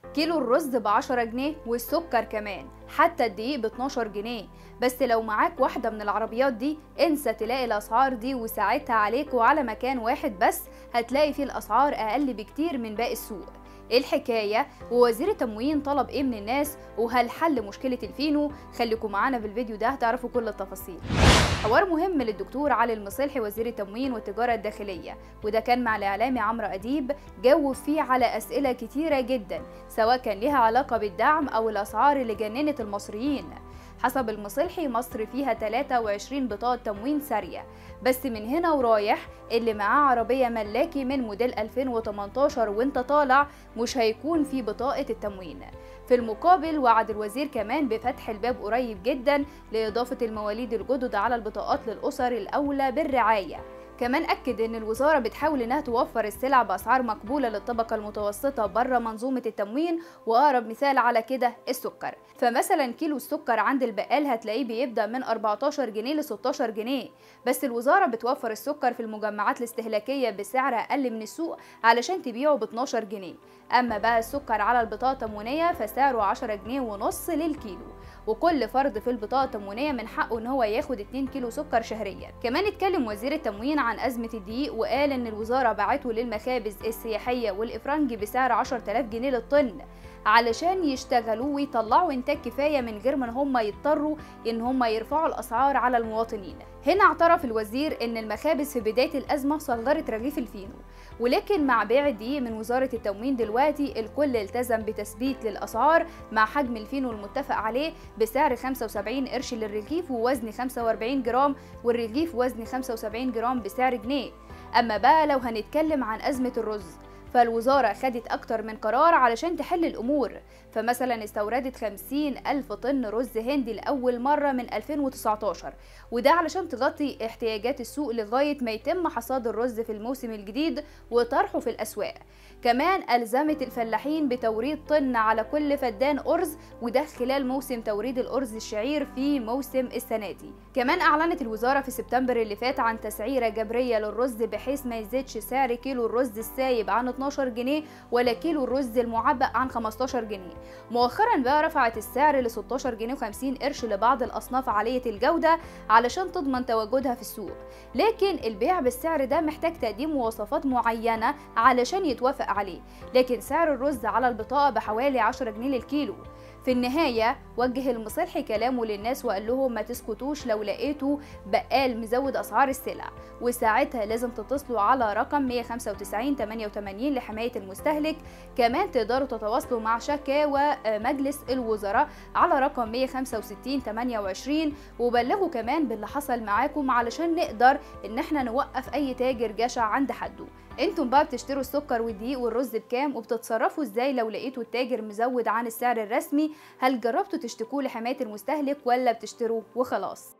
كيلو الرز ب 10 جنيه والسكر كمان حتى الدقيق ب 12 جنيه بس لو معاك واحدة من العربيات دي انسى تلاقي الأسعار دي وساعتها عليك وعلى مكان واحد بس هتلاقي فيه الأسعار أقل بكتير من باقي السوق ايه الحكاية ووزير التموين طلب ايه من الناس وهل حل مشكلة الفينو خليكم معانا في الفيديو ده هتعرفوا كل التفاصيل حوار مهم للدكتور علي المصلحي وزير التموين والتجارة الداخلية وده كان مع الإعلامي عمرو أديب جاوب فيه على أسئلة كتيرة جدا سواء كان ليها علاقة بالدعم أو الأسعار اللي جننت المصريين حسب المصلحي مصر فيها 23 بطاقة تموين سارية بس من هنا ورايح اللي معاه عربية ملاكي من موديل 2018 وانت طالع مش هيكون في بطاقة التموين في المقابل وعد الوزير كمان بفتح الباب قريب جدا لإضافة المواليد الجدد على البطاقات للأسر الأولى بالرعاية كمان أكد إن الوزارة بتحاول إنها توفر السلع بأسعار مقبولة للطبقة المتوسطة بره منظومة التموين وأقرب مثال على كده السكر فمثلا كيلو السكر عند البقال هتلاقيه بيبدأ من 14 جنيه ل 16 جنيه بس الوزارة بتوفر السكر في المجمعات الاستهلاكية بسعر أقل من السوق علشان تبيعه ب 12 جنيه أما بقى السكر على البطاقة التموينية فسعره 10 جنيه ونص للكيلو وكل فرد في البطاقة التموينية من حقه إن هو ياخد 2 كيلو سكر شهريا كمان اتكلم وزير التموين عن أزمة الدقيق وقال إن الوزارة باعته للمخابز السياحية والإفرنج بسعر 10000 جنيه للطن علشان يشتغلوا ويطلعوا انتاج كفايه من غير ما هم يضطروا ان هم يرفعوا الاسعار على المواطنين هنا اعترف الوزير ان المخابز في بدايه الازمه صدرت رغيف الفينو ولكن مع بيع الدقيق من وزاره التموين دلوقتي الكل التزم بتثبيت للاسعار مع حجم الفينو المتفق عليه بسعر 75 قرش للرغيف ووزن 45 جرام والرغيف وزن 75 جرام بسعر جنيه اما بقى لو هنتكلم عن ازمه الرز فالوزارة خدت أكتر من قرار علشان تحل الأمور فمثلا استوردت 50 ألف طن رز هندي لأول مرة من 2019 وده علشان تغطي احتياجات السوق لغاية ما يتم حصاد الرز في الموسم الجديد وطرحه في الأسواق كمان ألزمت الفلاحين بتوريد طن على كل فدان أرز وده خلال موسم توريد الأرز الشعير في موسم السنة دي كمان أعلنت الوزارة في سبتمبر اللي فات عن تسعيرة جبرية للرز بحيث ما يزيدش سعر كيلو الرز السايب عن 12 جنيه ولا كيلو الرز المعبأ عن 15 جنيه مؤخرا بقى رفعت السعر ل 16 جنيه و50 قرش لبعض الأصناف عالية الجودة علشان تضمن تواجدها في السوق لكن البيع بالسعر ده محتاج تقديم مواصفات معينة علشان يتوافق عليه لكن سعر الرز على البطاقة بحوالي 10 جنيه للكيلو في النهاية وجه المصلحي كلامه للناس وقال لهم ما تسكتوش لو لقيتوا بقال مزود أسعار السلع وساعتها لازم تتصلوا على رقم 195 88 لحماية المستهلك كمان تقدروا تتواصلوا مع شكاوى مجلس الوزراء على رقم 165 28 وبلغوا كمان باللي حصل معاكم علشان نقدر ان احنا نوقف اي تاجر جشع عند حده انتم بقى بتشتروا السكر والدقيق والرز بكام وبتتصرفوا ازاي لو لقيتوا التاجر مزود عن السعر الرسمي هل جربتوا تشتكوه لحماية المستهلك ولا بتشتروه وخلاص